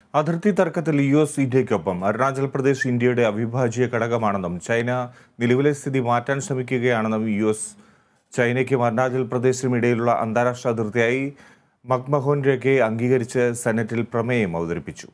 അതിർത്തി തർക്കത്തിൽ U S ഇന്ത്യയ്ക്കൊപ്പം അരുണാചൽ പ്രദേശ് ഇന്ത്യയുടെ അവിഭാജ്യ ഘടകമാണെന്നും ചൈന നിലവിലെ സ്ഥിതി മാറ്റാൻ ശ്രമിക്കുകയാണെന്നും യു എസ് ചൈനയ്ക്കും അരുണാചൽ പ്രദേശിനും ഇടയിലുള്ള അന്താരാഷ്ട്ര അതിർത്തിയായി മക്മഹോൻ രേഖയെ അംഗീകരിച്ച് സെനറ്റിൽ പ്രമേയം അവതരിപ്പിച്ചു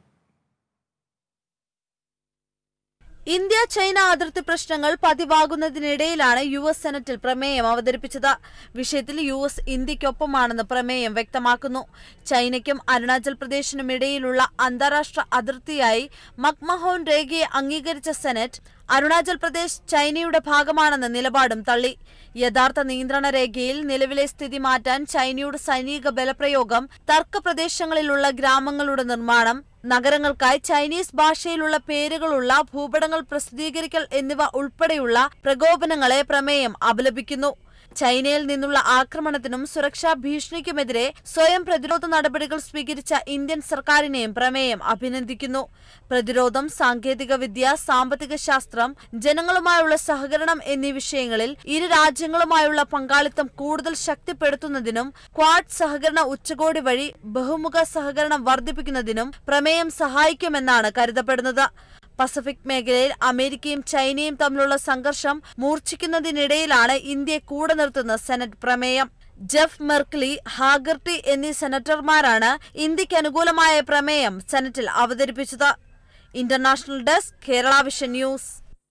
ഇന്ത്യ ചൈന അതിർത്തി പ്രശ്നങ്ങൾ പതിവാകുന്നതിനിടയിലാണ് യു എസ് സെനറ്റിൽ പ്രമേയം അവതരിപ്പിച്ചത് വിഷയത്തിൽ യു എസ് ഇന്ത്യക്കൊപ്പമാണെന്ന് പ്രമേയം വ്യക്തമാക്കുന്നു ചൈനയ്ക്കും അരുണാചൽ പ്രദേശിനും ഇടയിലുള്ള അന്താരാഷ്ട്ര അതിർത്തിയായി മക്മഹോൻ രേഖയെ അംഗീകരിച്ച സെനറ്റ് അരുണാചൽ പ്രദേശ് ചൈനയുടെ ഭാഗമാണെന്ന നിലപാടും തള്ളി യഥാർത്ഥ നിയന്ത്രണ രേഖയിൽ നിലവിലെ സ്ഥിതി മാറ്റാൻ ചൈനയുടെ സൈനിക ബലപ്രയോഗം തർക്ക പ്രദേശങ്ങളിലുള്ള ഗ്രാമങ്ങളുടെ നിർമ്മാണം നഗരങ്ങൾക്കായി ചൈനീസ് ഭാഷയിലുള്ള പേരുകളുള്ള ഭൂപടങ്ങൾ പ്രസിദ്ധീകരിക്കൽ എന്നിവ ഉൾപ്പെടെയുള്ള പ്രകോപനങ്ങളെ പ്രമേയം അപലപിക്കുന്നു ചൈനയിൽ നിന്നുള്ള ആക്രമണത്തിനും സുരക്ഷാ ഭീഷണിക്കുമെതിരെ സ്വയം പ്രതിരോധ നടപടികൾ സ്വീകരിച്ച ഇന്ത്യൻ സർക്കാരിനെയും പ്രമേയം അഭിനന്ദിക്കുന്നു പ്രതിരോധം സാങ്കേതിക വിദ്യ സാമ്പത്തിക ശാസ്ത്രം ജനങ്ങളുമായുള്ള സഹകരണം എന്നീ വിഷയങ്ങളിൽ ഇരു രാജ്യങ്ങളുമായുള്ള പങ്കാളിത്തം കൂടുതൽ ശക്തിപ്പെടുത്തുന്നതിനും ക്വാഡ് സഹകരണ ഉച്ചകോടി വഴി ബഹുമുഖ സഹകരണം വർദ്ധിപ്പിക്കുന്നതിനും പ്രമേയം സഹായിക്കുമെന്നാണ് കരുതപ്പെടുന്നത് പസഫിക് മേഖലയിൽ അമേരിക്കയും ചൈനയും തമ്മിലുള്ള സംഘർഷം മൂർച്ഛിക്കുന്നതിനിടയിലാണ് ഇന്ത്യയെ കൂടെ നിർത്തുന്ന സെനറ്റ് പ്രമേയം ജെഫ് മെർക്ലി ഹാഗർട്ടി എന്നീ സെനറ്റർമാരാണ് ഇന്ത്യക്ക് അനുകൂലമായ പ്രമേയം സെനറ്റിൽ അവതരിപ്പിച്ചത് international desk Kerala vision news